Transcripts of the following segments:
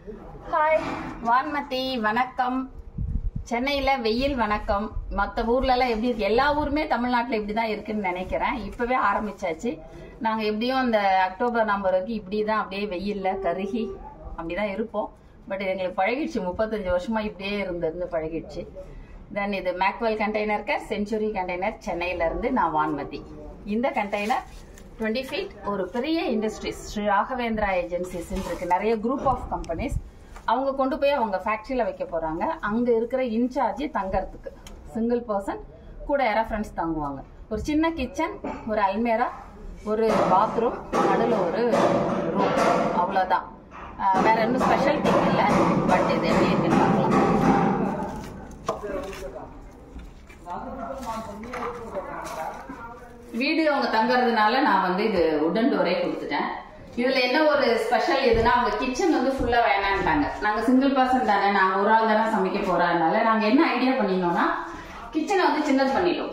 hi Vanmathi வணக்கம் சென்னையில வெயில் வணக்கம் மற்ற ஊர்லலாம் எப்படி இருக்கு எல்லா ஊருமே தமிழ்நாட்டில் இப்படி தான் இருக்குன்னு நினைக்கிறேன் இப்பவே ஆரம்பிச்சாச்சு நாங்க எப்படியும் அந்த அக்டோபர் நம்பர் வரைக்கும் இப்படி தான் அப்படியே வெயில்ல கருகி அப்படிதான் இருப்போம் பட் எங்களுக்கு பழகிடுச்சு முப்பத்தஞ்சு வருஷமா இப்படியே இருந்து இருந்து பழகிடுச்சு தென் இது மேக்வெல் கண்டெய்னர் கேர் செஞ்சுரி கண்டெய்னர் சென்னையில இருந்து நான் வான்மதி இந்த கண்டெய்னர் டுவெண்ட்டி ஃபீட் ஒரு பெரிய இண்டஸ்ட்ரீஸ் ஸ்ரீ ராகவேந்திரா ஏஜென்சிஸ் இருக்கு நிறைய குரூப் ஆஃப் கம்பெனிஸ் அவங்க கொண்டு போய் அவங்க ஃபேக்டரியில வைக்க போறாங்க அங்க இருக்கிற இன்சார்ஜ் தங்கறதுக்கு சிங்கிள் பர்சன் கூட யாரா ஃப்ரெண்ட்ஸ் தங்குவாங்க ஒரு சின்ன கிச்சன் ஒரு அல்மேரா ஒரு பாத்ரூம் நடுவில் ஒரு ரூம் அவ்வளோதான் ஆஹ் வேற இன்னும் ஸ்பெஷல் திங் இல்லை பட் இது எப்படி இருக்குன்னு பார்க்கலாம் வீடு அவங்க தங்கறதுனால நான் வந்து இது உடன் டோரே கொடுத்துட்டேன் இதுல என்ன ஒரு ஸ்பெஷல் எதுனா அவங்க கிச்சன் வந்து ஃபுல்லா வேணான்ட்டாங்க நாங்க சிங்கிள் பர்சன் தானே நாங்க ஒரு ஆள் தானே சமைக்க போறதுனால நாங்க என்ன ஐடியா பண்ணினோம்னா கிச்சனை வந்து சின்னது பண்ணிட்டோம்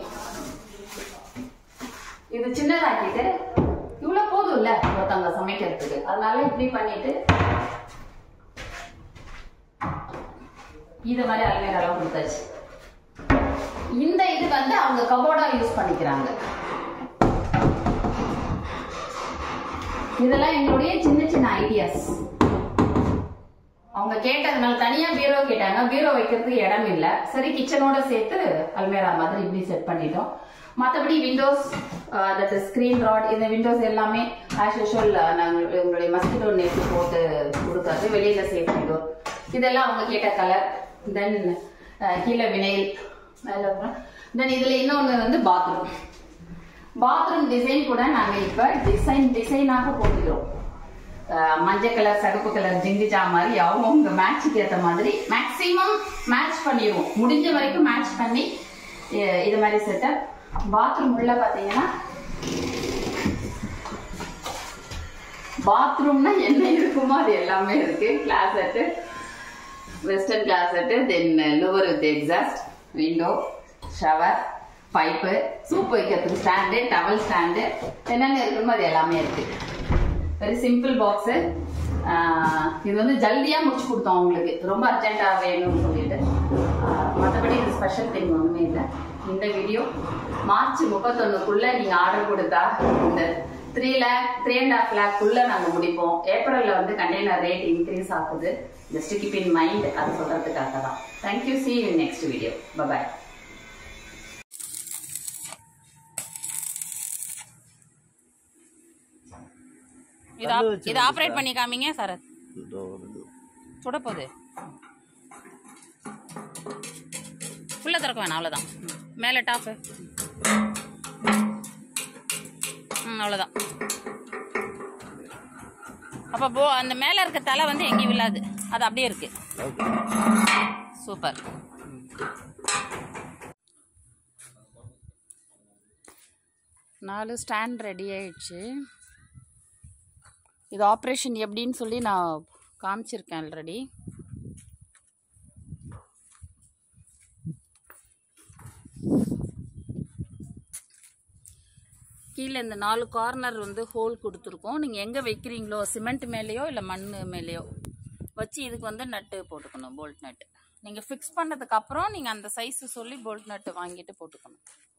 இது சின்னதாக்கிட்டு இவ்வளவு போதும்ல ஒருத்தவங்க சமைக்கிறதுக்கு அதனால இப்படி பண்ணிட்டு இது மாதிரி அல்மேரெல்லாம் கொடுத்தாச்சு இந்த இது வந்து அவங்க கபோர்டா யூஸ் பண்ணிக்கிறாங்க இதெல்லாம் எங்களுடைய சின்ன சின்ன ஐடியாஸ் அவங்க கேட்டதுனால தனியா பீரோ கேட்டாங்க பீரோ வைக்கிறதுக்கு இடம் இல்ல சரி கிச்சனோட சேர்த்து அல்மேரா மாதிரி இப்படி செட் பண்ணிட்டோம் மற்றபடி விண்டோஸ் தட் ஸ்கிரீன் ராட் இந்த விண்டோஸ் எல்லாமே ஆஸ் யூஷுவல் நாங்கள் உங்களுடைய மஸ்கிட்டோ நெட் போட்டு கொடுக்காது வெளியில சேஃப் விண்டோ இதெல்லாம் அவங்க கேட்ட கலர் தென் கீழே வினைல் மேலே தென் இதுல இன்னொன்று வந்து பாத்ரூம் பாத்ரூம் டிசைன் கூட நாங்க இப்ப டிசைன் டிசைனாக போட்டுக்கிறோம் அஹ் மஞ்சள் கலர் சகப்பு கலர் ஜிங்கிஜா மாதிரி அவங்க மேட்சுக்கு ஏத்த மாதிரி மேக்சிமம் மேட்ச் பண்ணிடுவோம் முடிஞ்ச வரைக்கும் மேட்ச் பண்ணி அஹ் இது மாதிரி செட்டப் பாத்ரூம் உள்ள பாத்தீங்கன்னா பாத்ரூம்னா என்ன இருக்குமோ அது எல்லாமே இருக்கு closet western closet then louver with exhaust window shower pipe soap வைக்கிறதுக்கு ஸ்டாண்டு டவல் ஸ்டாண்டு என்னென்ன இருக்குமோ அது எல்லாமே இருக்கு வெரி சிம்பிள் பாக்ஸு இது வந்து ஜல்தியா முடிச்சு கொடுத்தோம் உங்களுக்கு ரொம்ப அர்ஜென்ட்டா வேணும்னு சொல்லிட்டு மற்றபடி இது ஸ்பெஷல் திங் ஒன்றுமே இல்லை இந்த வீடியோ மார்ச் முப்பத்தொன்னுக்குள்ள நீங்க ஆர்டர் கொடுத்தா இந்த three lakh three and half லேக்குள்ள நாங்க முடிப்போம் ஏப்ரல்ல வந்து கண்டெய்னர் ரேட் இன்க்ரீஸ் ஆகுது ஜஸ்ட் கீப் இன் மைண்ட் அது சொல்றதுக்காக தான் thank you see in next video bye bye இது ஆப்- இது ஆப்ரேட் பண்ணி காமிங்க சரத் சுட போகுது உள்ள திறக்க வேணாம் அவ்வளோதான் மேலே டாப்பு ம் அவ்வளோதான் அப்போ போ அந்த மேலே இருக்க தலை வந்து எங்கேயும் விழாது அது அப்படியே இருக்கு சூப்பர் நாலு ஸ்டாண்ட் ரெடி ஆயிடுச்சு இது ஆப்ரேஷன் எப்படின்னு சொல்லி நான் காமிச்சிருக்கேன் ஆல்ரெடி கீழே இந்த நாலு கார்னர் வந்து ஹோல் கொடுத்துருக்கோம் நீங்கள் எங்கே வைக்கிறீங்களோ சிமெண்ட் மேலேயோ இல்லை மண் மேலேயோ வச்சு இதுக்கு வந்து நட்டு போட்டுக்கணும் போல்ட் நட்டு நீங்கள் ஃபிக்ஸ் பண்ணதுக்கு அப்புறம் நீங்கள் அந்த சைஸ் சொல்லி போல்ட் நட்டு வாங்கிட்டு போட்டுக்கணும்